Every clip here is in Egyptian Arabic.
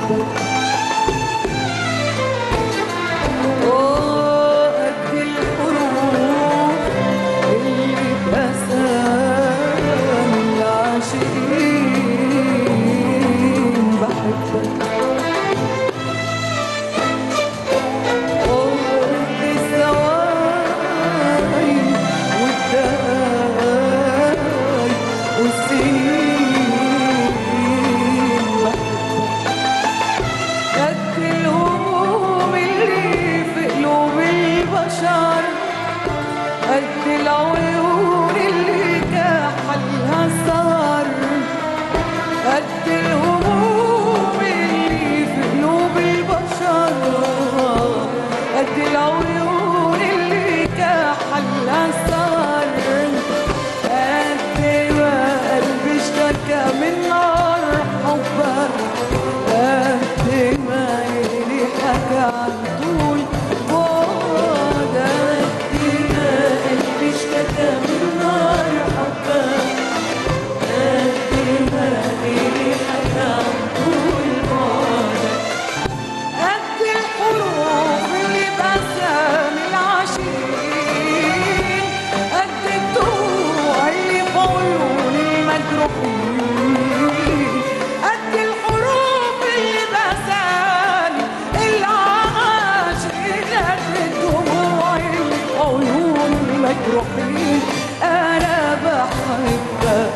قد الحروف اللي بأسام العاشقين بحبك قد الثواني والدقايق والسنين بحبك قد الهموم اللي في قلوب البشر قد العيون اللي كحلها السهر قد الهموم اللي في قلوب البشر قد العيون اللي كحلها السهر قد ما قلبي اشتكى من نار حبك قد ما عيني حكى عن طول بعدك قد ما قلبي اشتكى من نار حبك قد ما عيني حكى عن طول بعدك قد الحروف اللي بأسام العاشقين قد الدموع اللي في عيون المجروحين قد الحروف اللي بأسام العاشقين قد الدموع اللي في عيون المجروحين أنا بحبك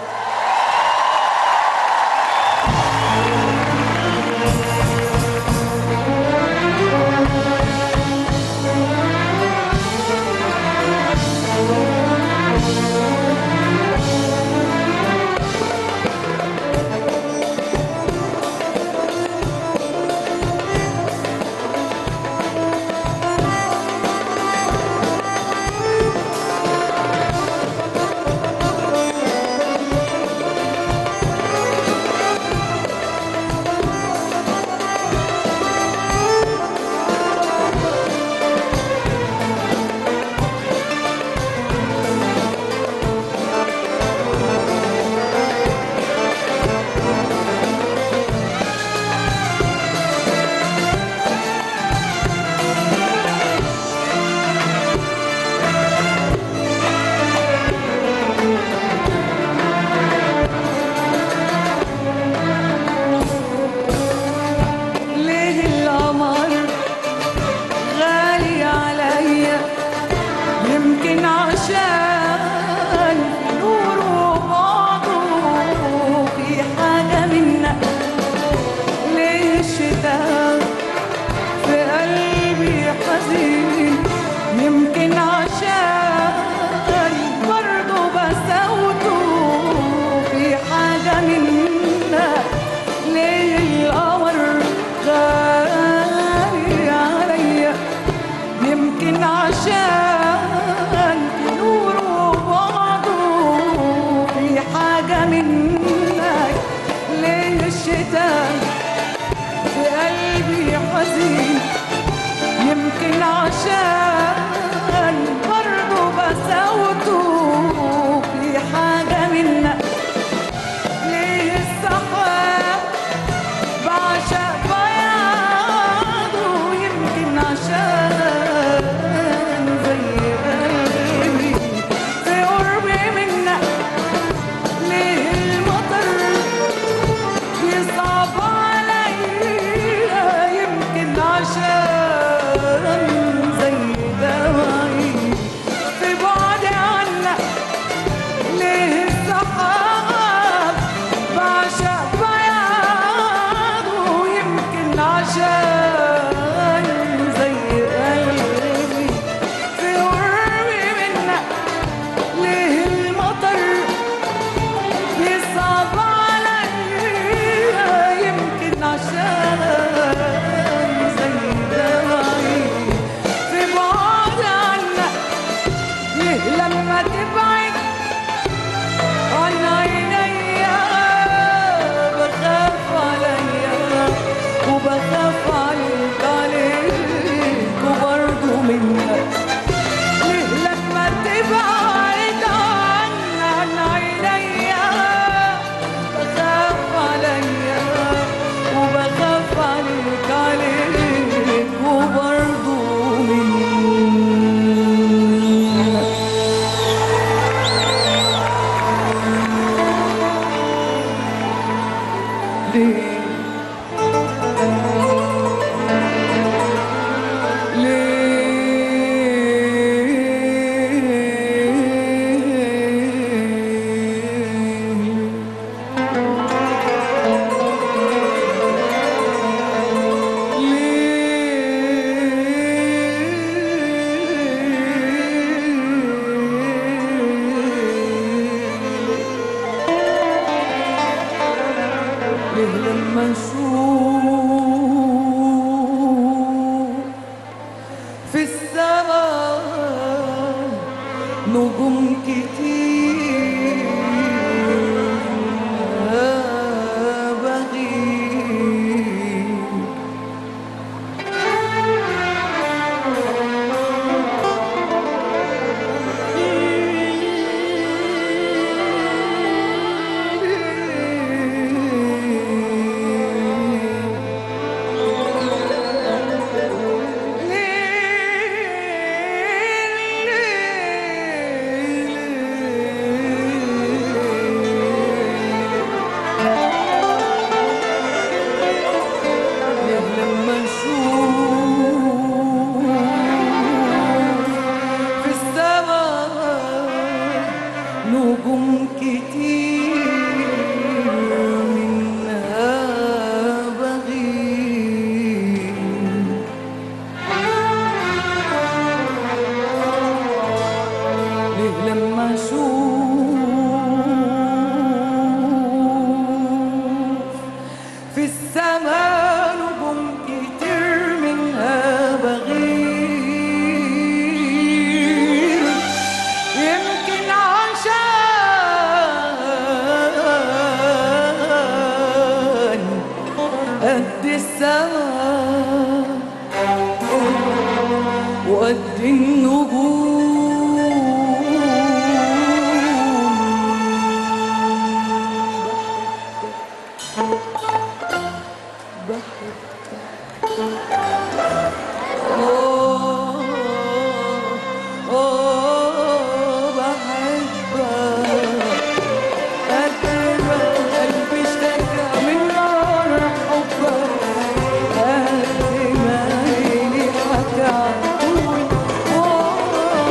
ليه القمر غالي عليا يمكن عشان نوره وبعضه في حاجة منا ليه الشتاء في قلبي حزين يمكن عشان برضه بسوته في حاجة منا ليه القمر غالي عليا يمكن عشان نوره بعضه في حاجة منك ليه الشتاء في قلبي حزين يمكن عشان برضه بسوته في حاجة منك ليه السحاب بعشق بياضه يمكن عشان زي قلبي في قربي منك ليه المطر بيصعب عليا يمكن عشان زي دواعي في بعدي عنك ليه السحاب بعشق بياضه يمكن عشان زي قلبي في قربي منك ليه المطر بيصعب عليا يمكن عشان زي دواعي نجوم كتير بغيب لما نشوف في السماء نجوم كتير منها بغيب ليه لما اشوف في السماء نجوم كتير منها بغيب يمكن عشان قد السماء وقد النجوم أوه، أوه، بحبك قدرك قلبي اشتكى من نار حبك قد ما عيني حكى عطول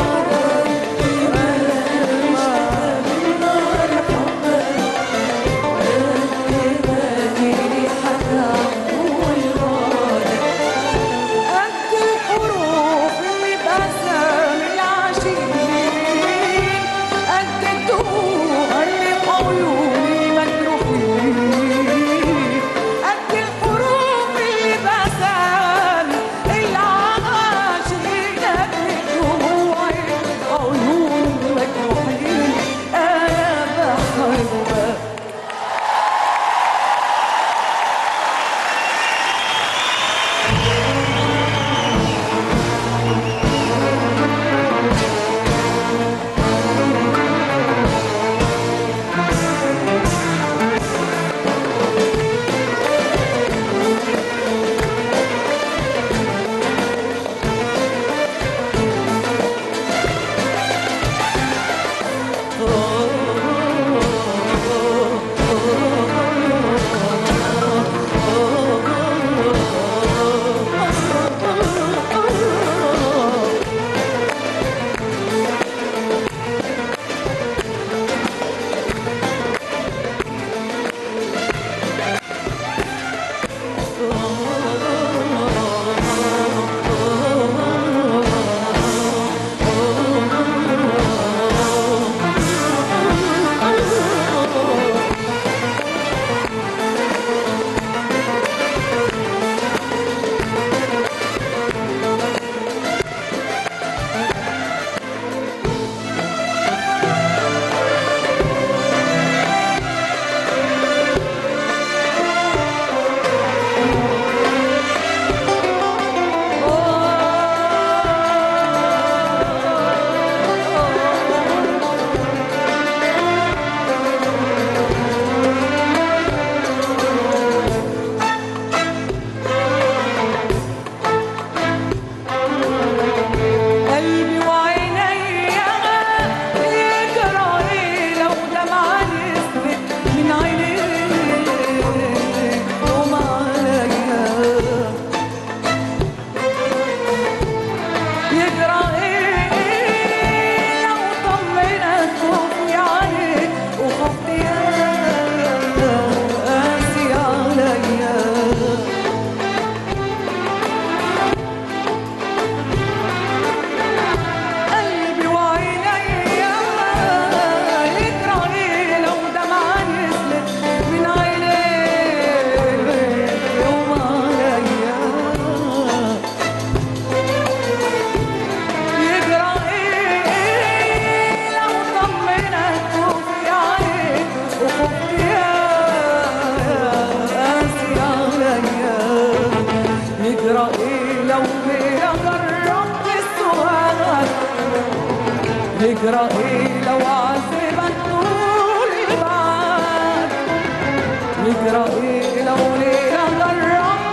يجرى ايه لو عذبك طول البعد يجرى ايه لو ليلة جربت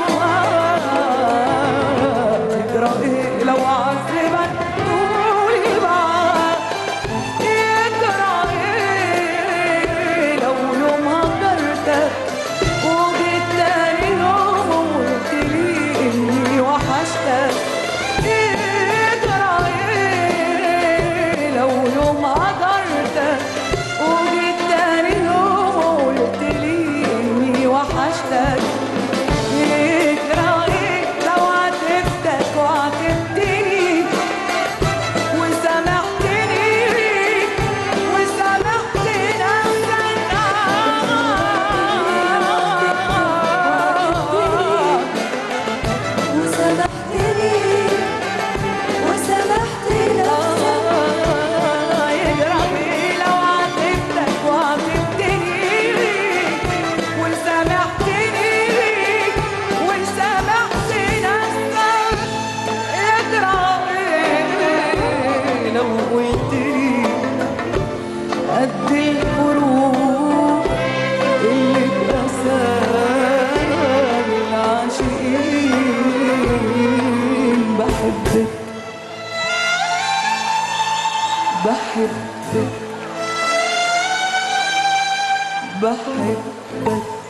السؤال يجرى ايه لو عذبك طول البعد يجرى ايه لو يوم هجرتك وجيت تاني يوم وقلت لي اني وحشتك يجرى ايه لو يوم هجرتك وجيت تاني يوم وقلت لي اني وحشتك يجرى ايه لو عاتبتك وعاتبتني وسامحتني وسامحت نفسك وسامحتني وسامحت نفسك يجرى ايه لو عاتبتك وعاتبتني وسامحتني وسامحت نفسك يجرى ايه لو قلت لي قد الفروق اللي بأسانا العاشقين بحبك بحبك بحبك